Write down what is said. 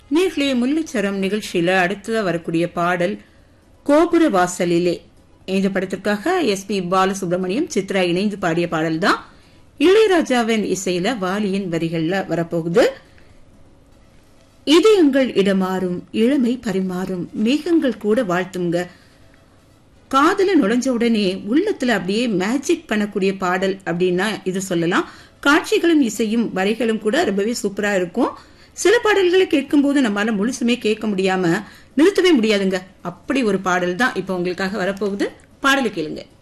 நேர்களே முல்லைச்சரம் நிகழ்ச்சியில அடுத்ததா வரக்கூடிய பாடல் கோபுர வாசலிலே இந்த படத்திற்காக எஸ் பி பாலசுப்ரமணியம் சித்ரா இணைந்து பாடிய பாடல் தான் இளையராஜாவின் இசையில வாலியின் வரிகள்ல வரப்போகுது இதயங்கள் இடமாறும் இளமை பரிமாறும் மேகங்கள் கூட வாழ்த்துங்க காதல நுழைஞ்ச உடனே உள்ளத்துல அப்படியே மேஜிக் பண்ணக்கூடிய பாடல் அப்படின்னா இது சொல்லலாம் காட்சிகளும் இசையும் வரிகளும் கூட ரொம்பவே சூப்பரா இருக்கும் சில பாடல்களை கேட்கும்போது நம்மளால முழுசுமே கேட்க முடியாம நிறுத்தவே முடியாதுங்க அப்படி ஒரு பாடல் தான் இப்போ உங்களுக்காக வரப்போகுது பாடலை கேளுங்க